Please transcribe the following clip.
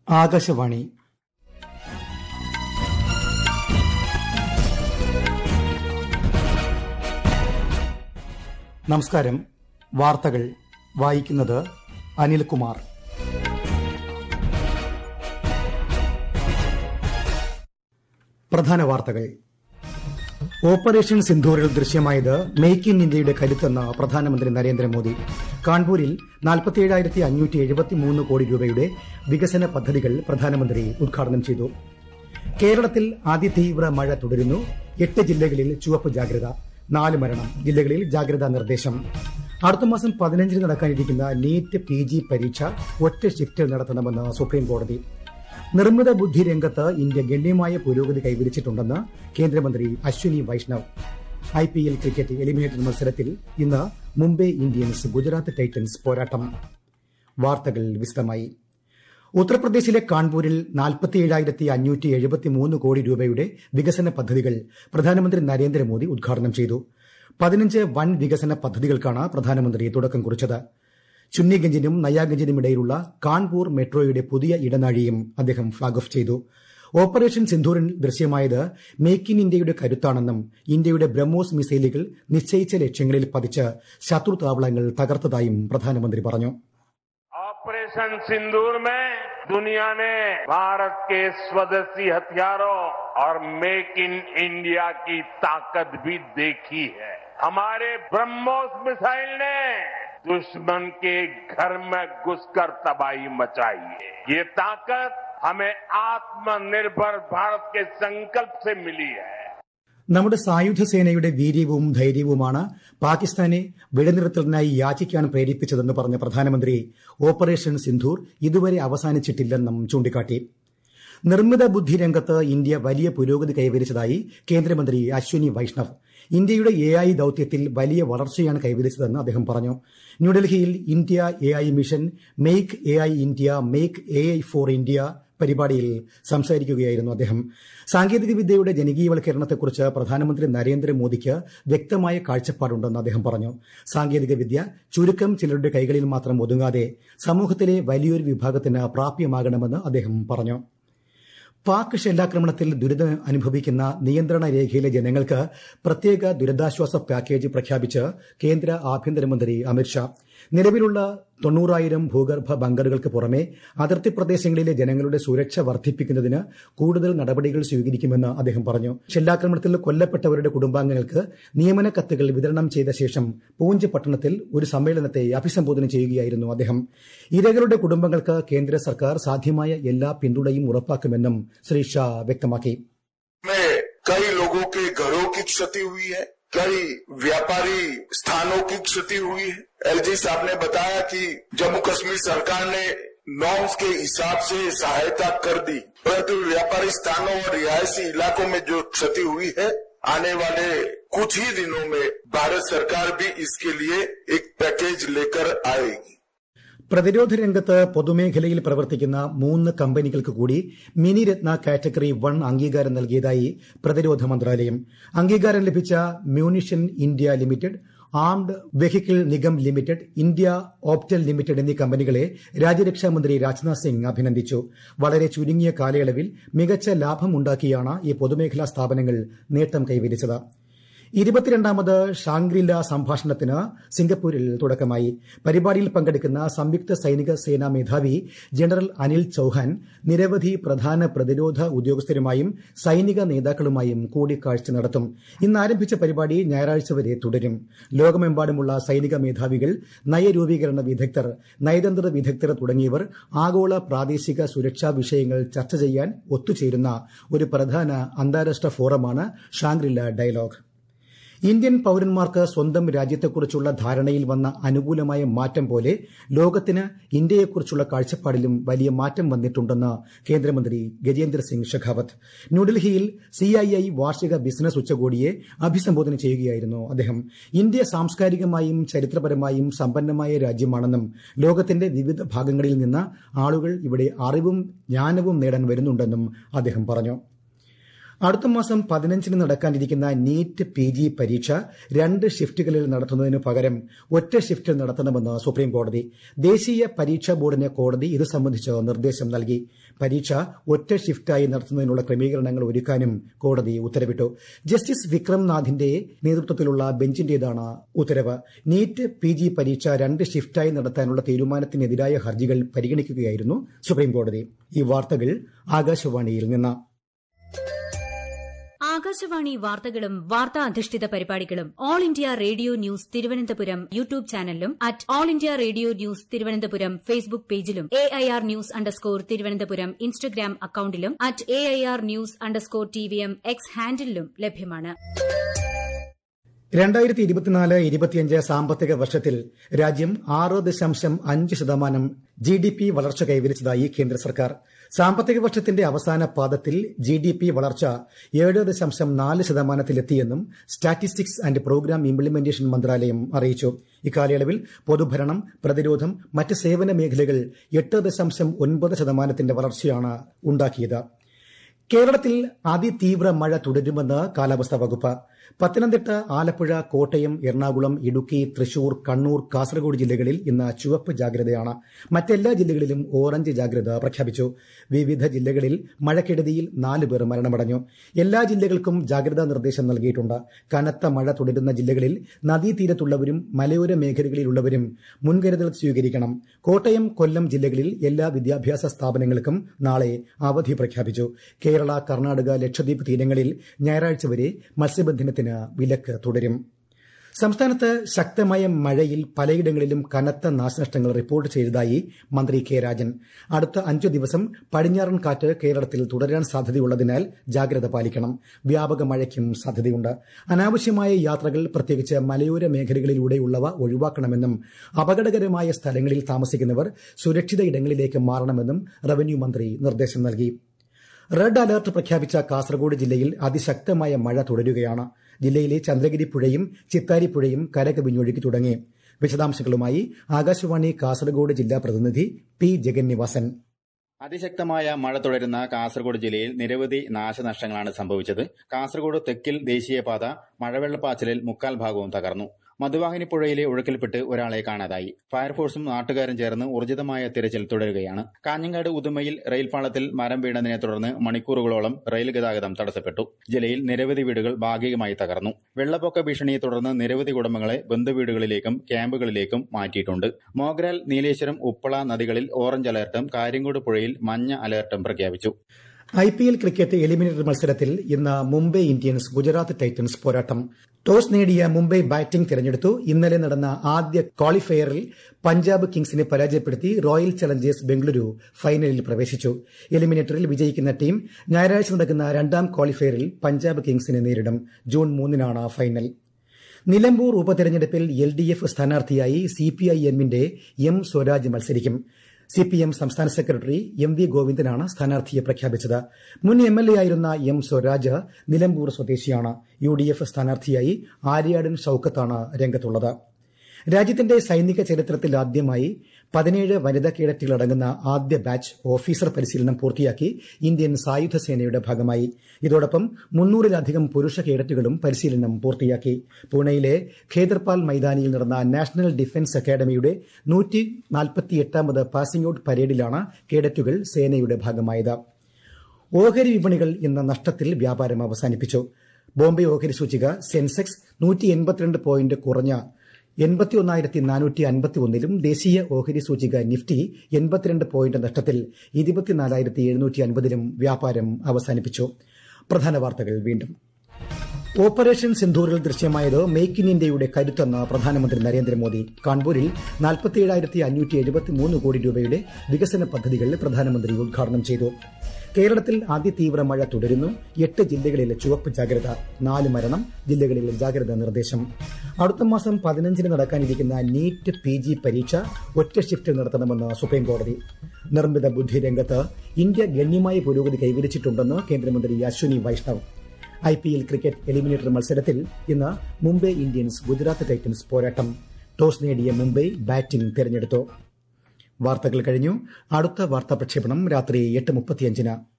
ആകാശവാണി നമസ്കാരം വാർത്തകൾ വായിക്കുന്നത് അനിൽകുമാർ പ്രധാന വാർത്തകൾ ഓപ്പറേഷൻ സിന്ധൂരിൽ ദൃശ്യമായത് മേക്ക് ഇൻ ഇന്ത്യയുടെ കരുത്തെന്ന് പ്രധാനമന്ത്രി നരേന്ദ്രമോദി കാൺപൂരിൽ കോടി രൂപയുടെ വികസന പദ്ധതികൾ പ്രധാനമന്ത്രി ഉദ്ഘാടനം ചെയ്തു കേരളത്തിൽ അതിതീവ്ര മഴ തുടരുന്നു എട്ട് ജില്ലകളിൽ ചുവപ്പ് ജാഗ്രത നാല് മരണം ജില്ലകളിൽ ജാഗ്രതാ നിർദ്ദേശം അടുത്ത മാസം പതിനഞ്ചിന് നടക്കാനിരിക്കുന്ന നീറ്റ് പി ജി പരീക്ഷ ഒറ്റ ഷിഫ്റ്റിൽ നടത്തണമെന്ന് സുപ്രീംകോടതി നിർമ്മിത ബുദ്ധി രംഗത്ത് ഇന്ത്യ ഗണ്യമായ പുരോഗതി കൈവരിച്ചിട്ടുണ്ടെന്ന് കേന്ദ്രമന്ത്രി Ashwini Vaishnaw I P L cricket eliminator മത്സരത്തിൽ ഇന്ന് മുംബൈ ഇന്ത്യൻസ് ഗുജറാത്ത് ടൈറ്റൻസ് പോരാട്ടം വാർത്തകൾ വിശദമായി ഉത്തർപ്രദേശിലെ കാൺപൂരിൽ കോടി രൂപയുടെ വികസന പദ്ധതികൾ പ്രധാനമന്ത്രി നരേന്ദ്രമോദി ഉദ്ഘാടനം ചെയ്തു പതിനഞ്ച് വൻ വികസന പദ്ധതികൾക്കാണ് പ്രധാനമന്ത്രി തുടക്കം കുറിച്ചത് ചുന്നിഗഞ്ചിനും നയാഗഞ്ചിനും ഇടയിലുള്ള കാൺപൂർ മെട്രോയുടെ പുതിയ ഇടനാഴിയും അദ്ദേഹം ഫ്ളാഗ് ഓഫ് ചെയ്തു ഓപ്പറേഷൻ സിന്ധൂരിൽ ദൃശ്യമായത് മേക്ക് ഇൻ ഇന്ത്യയുടെ കരുത്താണെന്നും ഇന്ത്യയുടെ ബ്രഹ്മോസ് മിസൈലുകൾ നിശ്ചയിച്ച ലക്ഷ്യങ്ങളിൽ പതിച്ച് ശത്രു താവളങ്ങൾ തകർത്തതായും പ്രധാനമന്ത്രി പറഞ്ഞു ऑपरेशन सिंदूर में दुनिया ने भारत के स्वदेशी हथियारों और मेक इन इंडिया की ताकत भी देखी है हमारे ब्रह्मोस मिसाइल ने दुश्मन के घर में घुसकर तबाही मचाई है ये ताकत हमें आत्मनिर्भर भारत के संकल्प से मिली है നമ്മുടെ സായുധ സേനയുടെ വീര്യവും ധൈര്യവുമാണ് പാകിസ്ഥാനെ വെടിനിർത്തലിനായി യാചിക്കാൻ പ്രേരിപ്പിച്ചതെന്ന് പറഞ്ഞ പ്രധാനമന്ത്രി ഓപ്പറേഷൻ സിന്ധൂർ ഇതുവരെ അവസാനിച്ചിട്ടില്ലെന്നും ചൂണ്ടിക്കാട്ടി നിർമ്മിത ബുദ്ധി രംഗത്ത് ഇന്ത്യ വലിയ പുരോഗതി കൈവരിച്ചതായി കേന്ദ്രമന്ത്രി അശ്വിനി വൈഷ്ണവ് ഇന്ത്യയുടെ എ ഐ ദൌത്യത്തിൽ വലിയ വളർച്ചയാണ് കൈവരിച്ചതെന്ന് അദ്ദേഹം പറഞ്ഞു ന്യൂഡൽഹിയിൽ India A I mission make A I India make A I for India പരിപാടിയിൽ സംസാരിക്കുകയായിരുന്നു അദ്ദേഹം സാങ്കേതികവിദ്യയുടെ ജനകീയവൽക്കരണത്തെക്കുറിച്ച് പ്രധാനമന്ത്രി നരേന്ദ്രമോദിക്ക് വ്യക്തമായ കാഴ്ചപ്പാടുണ്ടെന്ന് അദ്ദേഹം പറഞ്ഞു സാങ്കേതികവിദ്യ ചുരുക്കം ചിലരുടെ കൈകളിൽ മാത്രം ഒതുങ്ങാതെ സമൂഹത്തിലെ വലിയൊരു വിഭാഗത്തിന് പ്രാപ്യമാകണമെന്ന് അദ്ദേഹം പറഞ്ഞു പാക് ഷെല്ലാക്രമണത്തിൽ ദുരിതം അനുഭവിക്കുന്ന നിയന്ത്രണ രേഖയിലെ ജനങ്ങൾക്ക് പ്രത്യേക ദുരിതാശ്വാസ പാക്കേജ് പ്രഖ്യാപിച്ച് കേന്ദ്ര ആഭ്യന്തരമന്ത്രി അമിത്ഷാ നിലവിലുള്ള തൊണ്ണൂറായിരം ഭൂഗർഭ ബങ്കറുകൾക്ക് പുറമെ അതിർത്തി പ്രദേശങ്ങളിലെ ജനങ്ങളുടെ സുരക്ഷ വർദ്ധിപ്പിക്കുന്നതിന് കൂടുതൽ നടപടികൾ സ്വീകരിക്കുമെന്ന് അദ്ദേഹം പറഞ്ഞു ഷെല്ലാക്രമണത്തിൽ കൊല്ലപ്പെട്ടവരുടെ കുടുംബാംഗങ്ങൾക്ക് നിയമന കത്തുകൾ വിതരണം ചെയ്ത ശേഷം പൂഞ്ച് പട്ടണത്തിൽ ഒരു സമ്മേളനത്തെ അഭിസംബോധന ചെയ്യുകയായിരുന്നു അദ്ദേഹം ഇരകളുടെ കുടുംബങ്ങൾക്ക് കേന്ദ്ര സർക്കാർ സാധ്യമായ എല്ലാ പിന്തുണയും ഉറപ്പാക്കുമെന്നും ശ്രീ ഷാ വ്യക്തമാക്കി कई लोगों के घरों की क्षति हुई है कई व्यापारी स्थानों की क्षति हुई है एलजी साहब ने बताया कि जम्मू कश्मीर सरकार ने नॉर्म्स के हिसाब से सहायता कर दी परंतु व्यापारी स्थानों और रिहायशी इलाकों में जो क्षति हुई है आने वाले कुछ ही दिनों में भारत सरकार भी इसके लिए एक पैकेज लेकर आएगी പ്രതിരോധ രംഗത്ത് പൊതുമേഖലയിൽ പ്രവർത്തിക്കുന്ന മൂന്ന് കമ്പനികൾക്ക് കൂടി മിനി രത്ന കാറ്റഗറി വൺ അംഗീകാരം നൽകിയതായി പ്രതിരോധ മന്ത്രാലയം അംഗീകാരം ലഭിച്ച munition India limited armoured vehicle Nigam limited India Optel limited എന്നീ കമ്പനികളെ രാജ്യരക്ഷാമന്ത്രി രാജ്നാഥ് സിംഗ് അഭിനന്ദിച്ചു വളരെ ചുരുങ്ങിയ കാലയളവിൽ മികച്ച ലാഭമുണ്ടാക്കിയാണ് ഈ പൊതുമേഖലാ സ്ഥാപനങ്ങൾ നേട്ടം കൈവരിച്ചത് ഇരുപത്തിരണ്ടാമത് ഷാങ്ഗ്രില സംഭാഷണത്തിന് സിംഗപ്പൂരിൽ തുടക്കമായി പരിപാടിയിൽ പങ്കെടുക്കുന്ന സംയുക്ത സൈനിക സേനാ മേധാവി ജനറൽ അനിൽ ചൌഹാൻ നിരവധി പ്രധാന പ്രതിരോധ ഉദ്യോഗസ്ഥരുമായും സൈനിക നേതാക്കളുമായും കൂടിക്കാഴ്ച നടത്തും ഇന്ന് ആരംഭിച്ച പരിപാടി ഞായറാഴ്ച വരെ തുടരും ലോകമെമ്പാടുമുള്ള സൈനിക മേധാവികൾ നയരൂപീകരണ വിദഗ്ധർ നയതന്ത്ര വിദഗ്ധർ തുടങ്ങിയവർ ആഗോള പ്രാദേശിക സുരക്ഷാ വിഷയങ്ങൾ ചർച്ച ചെയ്യാൻ ഒത്തുചേരുന്ന ഒരു പ്രധാന അന്താരാഷ്ട്ര ഫോറമാണ് ഷാങ്ഗ്രില ഡയലോഗ് ഇന്ത്യൻ പൌരന്മാർക്ക് സ്വന്തം രാജ്യത്തെക്കുറിച്ചുള്ള ധാരണയിൽ വന്ന അനുകൂലമായ മാറ്റം പോലെ ലോകത്തിന് ഇന്ത്യയെക്കുറിച്ചുള്ള കാഴ്ചപ്പാടിലും വലിയ മാറ്റം വന്നിട്ടുണ്ടെന്ന് കേന്ദ്രമന്ത്രി ഗജേന്ദ്ര സിംഗ് ഷെഖാവത്ത് ന്യൂഡൽഹിയിൽ സിഐഐ വാർഷിക ബിസിനസ് ഉച്ചകോടിയെ അഭിസംബോധന ചെയ്യുകയായിരുന്നു അദ്ദേഹം ഇന്ത്യ സാംസ്കാരികമായും ചരിത്രപരമായും സമ്പന്നമായ രാജ്യമാണെന്നും ലോകത്തിന്റെ വിവിധ ഭാഗങ്ങളിൽ നിന്ന് ആളുകൾ ഇവിടെ അറിവും ജ്ഞാനവും നേടാൻ വരുന്നുണ്ടെന്നും അദ്ദേഹം പറഞ്ഞു അടുത്ത മാസം പതിനഞ്ചിന് നടക്കാനിരിക്കുന്ന നീറ്റ് പി ജി പരീക്ഷ രണ്ട് ഷിഫ്റ്റുകളിൽ നടത്തുന്നതിനു പകരം ഒറ്റ ഷിഫ്റ്റിൽ നടത്തണമെന്ന് സുപ്രീംകോടതി ദേശീയ പരീക്ഷാ ബോർഡിന് കോടതി ഇത് സംബന്ധിച്ച് നിർദ്ദേശം നൽകി പരീക്ഷ ഒറ്റ ഷിഫ്റ്റായി നടത്തുന്നതിനുള്ള ക്രമീകരണങ്ങൾ ഒരുക്കാനും കോടതി ഉത്തരവിട്ടു ജസ്റ്റിസ് വിക്രം നാഥിന്റെ നേതൃത്വത്തിലുള്ള ബെഞ്ചിന്റേതാണ് ഉത്തരവ് നീറ്റ് പി ജി പരീക്ഷ രണ്ട് ഷിഫ്റ്റായി നടത്താനുള്ള തീരുമാനത്തിനെതിരായ ഹർജികൾ പരിഗണിക്കുകയായിരുന്നു സുപ്രീംകോടതി ഈ വാർത്തകൾ ആകാശവാണിയിൽ നിന്ന് ആകാശവാണി വാർത്തകളും വാർത്താ അധിഷ്ഠിത പരിപാടികളും all India radio news Thiruvananthapuram YouTube ചാനലിലും at all India radio news Thiruvananthapuram Facebook പേജിലും A I R news underscore Thiruvananthapuram Instagram അക്കൌണ്ടിലും at A I R news underscore T V M X ഹാൻഡിലും ലഭ്യമാണ് രണ്ടായിരത്തി ഇരുപത്തിനാല് ഇരുപത്തിയഞ്ച് സാമ്പത്തിക വർഷത്തിൽ രാജ്യം ആറ് ദശാംശം അഞ്ച് ശതമാനം ജി ഡി പി വളർച്ച കൈവരിച്ചതായി കേന്ദ്ര സർക്കാർ സാമ്പത്തിക വർഷത്തിന്റെ അവസാന പാദത്തിൽ ജി ഡി പി വളർച്ച ഏഴ് ദശാംശം നാല് ശതമാനത്തിലെത്തിയെന്നും സ്റ്റാറ്റിസ്റ്റിക്സ് ആന്റ് പ്രോഗ്രാം ഇംപ്ലിമെന്റേഷൻ മന്ത്രാലയം അറിയിച്ചു ഇക്കാലയളവിൽ പൊതുഭരണം പ്രതിരോധം മറ്റ് സേവന മേഖലകൾ എട്ട് ദശാംശം ഒൻപത് ശതമാനത്തിന്റെ വളർച്ചയാണ് ഉണ്ടാക്കിയത് കേരളത്തിൽ അതിതീവ്ര മഴ തുടരുമെന്ന് കാലാവസ്ഥാ വകുപ്പ് പത്തനംതിട്ട ആലപ്പുഴ കോട്ടയം എറണാകുളം ഇടുക്കി തൃശൂർ കണ്ണൂർ കാസർഗോഡ് ജില്ലകളിൽ ഇന്ന് ചുവപ്പ് ജാഗ്രതയാണ് മറ്റെല്ലാ ജില്ലകളിലും ഓറഞ്ച് ജാഗ്രത പ്രഖ്യാപിച്ചു വിവിധ ജില്ലകളിൽ മഴക്കെടുതിയിൽ നാല് പേർ മരണമടഞ്ഞു എല്ലാ ജില്ലകൾക്കും ജാഗ്രതാ നിർദ്ദേശം നൽകിയിട്ടുണ്ട് കനത്ത മഴ തുടരുന്ന ജില്ലകളിൽ നദീതീരത്തുള്ളവരും മലയോര മേഖലകളിലുള്ളവരും മുൻകരുതൽ സ്വീകരിക്കണം കോട്ടയം കൊല്ലം ജില്ലകളിൽ എല്ലാ വിദ്യാഭ്യാസ സ്ഥാപനങ്ങൾക്കും നാളെ അവധി പ്രഖ്യാപിച്ചു കേരള കർണാടക ലക്ഷദ്വീപ് തീരങ്ങളിൽ ഞായറാഴ്ച വരെ മത്സ്യബന്ധനത്തിന് വിലക്ക് തുടരും സംസ്ഥാനത്ത് ശക്തമായ മഴയിൽ പലയിടങ്ങളിലും കനത്ത നാശനഷ്ടങ്ങൾ റിപ്പോർട്ട് ചെയ്തതായി മന്ത്രി കെ രാജൻ അടുത്ത അഞ്ചു ദിവസം പടിഞ്ഞാറൻ കാറ്റ് കേരളത്തിൽ തുടരാൻ സാധ്യതയുള്ളതിനാൽ ജാഗ്രത പാലിക്കണം വ്യാപക മഴയ്ക്കും സാധ്യതയുണ്ട് അനാവശ്യമായ യാത്രകൾ പ്രത്യേകിച്ച് മലയോര മേഖലകളിലൂടെയുള്ളവ ഒഴിവാക്കണമെന്നും അപകടകരമായ സ്ഥലങ്ങളിൽ താമസിക്കുന്നവർ സുരക്ഷിത ഇടങ്ങളിലേക്ക് മാറണമെന്നും റവന്യൂ മന്ത്രി നിർദ്ദേശം നൽകി റെഡ് അലർട്ട് പ്രഖ്യാപിച്ച കാസർഗോഡ് ജില്ലയിൽ അതിശക്തമായ മഴ തുടരുകയാണ് ജില്ലയിലെ ചന്ദ്രഗിരി പുഴയും ചിത്താരി പുഴയും കരകവിഞ്ഞൊഴുകി തുടങ്ങി വിശദാംശങ്ങളുമായി ആകാശവാണി കാസർഗോഡ് ജില്ലാ പ്രതിനിധി പി ജഗന്നിവാസൻ അതിശക്തമായ മഴ തുടരുന്ന കാസർഗോഡ് ജില്ലയിൽ നിരവധി നാശനഷ്ടങ്ങളാണ് സംഭവിച്ചത് കാസർഗോഡ് തെക്കിൽ ദേശീയപാത മഴവെള്ളപ്പാച്ചിലിൽ മുക്കാൽ ഭാഗവും തകർന്നു മധുവാഹിനി പുഴയിലെ ഒഴുക്കിൽപ്പെട്ട് ഒരാളെ കാണാതായി ഫയർഫോഴ്സും നാട്ടുകാരും ചേർന്ന് ഊർജിതമായ തിരച്ചിൽ തുടരുകയാണ് കാഞ്ഞങ്ങാട് ഉദുമയിൽ റെയിൽപാളത്തിൽ മരം വീണതിനെ തുടർന്ന് മണിക്കൂറുകളോളം റെയിൽ ഗതാഗതം തടസ്സപ്പെട്ടു ജില്ലയിൽ നിരവധി വീടുകൾ ഭാഗികമായി തകർന്നു വെള്ളപ്പൊക്ക ഭീഷണിയെ തുടർന്ന് നിരവധി കുടുംബങ്ങളെ ബന്ധുവീടുകളിലേക്കും ക്യാമ്പുകളിലേക്കും മാറ്റിയിട്ടുണ്ട് മോഗ്രാൽ നീലേശ്വരം ഉപ്പള നദികളിൽ ഓറഞ്ച് അലർട്ടും കാര്യങ്കോട് പുഴയിൽ മഞ്ഞ അലർട്ടും പ്രഖ്യാപിച്ചു I P L cricket eliminator മത്സരത്തിൽ ഇന്ന് മുംബൈ ഇന്ത്യൻസ് ഗുജറാത്ത് ടൈറ്റൻസ് പോരാട്ടം ടോസ് നേടിയ മുംബൈ ബാറ്റിംഗ് തിരഞ്ഞെടുത്തു ഇന്നലെ നടന്ന ആദ്യ ക്വാളിഫയറിൽ പഞ്ചാബ് കിങ്സിനെ പരാജയപ്പെടുത്തി റോയൽ ചലഞ്ചേഴ്സ് ബംഗളൂരു ഫൈനലിൽ പ്രവേശിച്ചു എലിമിനേറ്ററിൽ വിജയിക്കുന്ന ടീം ഞായറാഴ്ച നടക്കുന്ന രണ്ടാം ക്വാളിഫയറിൽ പഞ്ചാബ് കിങ്സിനെ നേരിടും ജൂൺ മൂന്നിനാണ് ഫൈനൽ നിലമ്പൂർ ഉപതെരഞ്ഞെടുപ്പിൽ എൽ ഡി എഫ് സ്ഥാനാർത്ഥിയായി സി പി ഐ എമ്മിന്റെ എം സ്വരാജ് മത്സരിക്കും സി പി എം സംസ്ഥാന സെക്രട്ടറി എം വി ഗോവിന്ദനാണ് സ്ഥാനാർത്ഥിയെ പ്രഖ്യാപിച്ചത് മുൻ എം എൽ എ ആയിരുന്ന എം സ്വരാജ് നിലമ്പൂർ സ്വദേശിയാണ് യു ഡി എഫ് സ്ഥാനാർത്ഥിയായി ആര്യാടൻ ഷൌക്കത്താണ് രംഗത്തുള്ളത് രാജ്യത്തിന്റെ സൈനിക ചരിത്രത്തിൽ ആദ്യമായി പതിനേഴ് വനിതാ കേഡറ്റുകളടങ്ങുന്ന ആദ്യ ബാച്ച് ഓഫീസർ പരിശീലനം പൂർത്തിയാക്കി ഇന്ത്യൻ സായുധ സേനയുടെ ഭാഗമായി ഇതോടൊപ്പം മുന്നൂറിലധികം പുരുഷ കേഡറ്റുകളും പരിശീലനം പൂർത്തിയാക്കി പൂനെയിലെ ഖേദർപാൽ മൈതാനിയിൽ നടന്ന നാഷണൽ ഡിഫൻസ് അക്കാദമിയുടെ നൂറ്റി നാൽപ്പത്തിയെട്ടാമത് പാസിംഗ് ഔട്ട് പരേഡിലാണ് കേഡറ്റുകൾ സേനയുടെ ഭാഗമായത് ഓഹരി വിപണികൾ ഇന്ന് നഷ്ടത്തിൽ വ്യാപാരം അവസാനിപ്പിച്ചു ബോംബെ ഓഹരി സൂചിക സെൻസെക്സ് നൂറ്റി എൺപത്തിരണ്ട് പോയിന്റ് കുറഞ്ഞ എൺപത്തിയൊന്നായിരത്തി നാനൂറ്റി അൻപത്തി ഒന്നിലും ദേശീയ ഓഹരി സൂചിക നിഫ്റ്റി എൺപത്തിരണ്ട് പോയിന്റ് നഷ്ടത്തിൽ ഇരുപത്തിനാലായിരത്തി എഴുന്നൂറ്റി അൻപതിലും വ്യാപാരം അവസാനിപ്പിച്ചു പ്രധാന വാർത്തകൾ വീണ്ടും ഓപ്പറേഷൻ സിന്ധൂരിൽ ദൃശ്യമായത് മേക്ക് ഇൻ ഇന്ത്യയുടെ കരുത്തെന്ന് പ്രധാനമന്ത്രി നരേന്ദ്രമോദി കാൺപൂരിൽ നാൽപ്പത്തിയേഴായിരത്തി അഞ്ഞൂറ്റി എഴുപത്തിമൂന്ന് കോടി രൂപയുടെ വികസന പദ്ധതികൾ പ്രധാനമന്ത്രി ഉദ്ഘാടനം ചെയ്തു കേരളത്തിൽ അതിതീവ്ര മഴ തുടരുന്നു എട്ട് ജില്ലകളിൽ ചുവപ്പ് ജാഗ്രത നാല് മരണം ജില്ലകളിൽ ജാഗ്രതാ നിർദ്ദേശം അടുത്ത മാസം പതിനഞ്ചിന് നടക്കാനിരിക്കുന്ന നീറ്റ് പി ജി പരീക്ഷ ഒറ്റ ഷിഫ്റ്റിൽ നടത്തണമെന്ന് സുപ്രീംകോടതി നിർമ്മിത ബുദ്ധി രംഗത്ത് ഇന്ത്യ ഗണ്യമായ പുരോഗതി കൈവരിച്ചിട്ടുണ്ടെന്ന് കേന്ദ്രമന്ത്രി Ashwini Vaishnaw I P L cricket eliminator മത്സരത്തിൽ ഇന്ന് മുംബൈ ഇന്ത്യൻസ് ഗുജറാത്ത് ടൈറ്റൻസ് പോരാട്ടം ടോസ് നേടിയ മുംബൈ ബാറ്റിംഗ് തിരഞ്ഞെടുത്തു വാർത്തകൾ കഴിഞ്ഞു അടുത്ത വാർത്താ പ്രക്ഷേപണം രാത്രി എട്ട് മുപ്പത്തിയഞ്ചിന്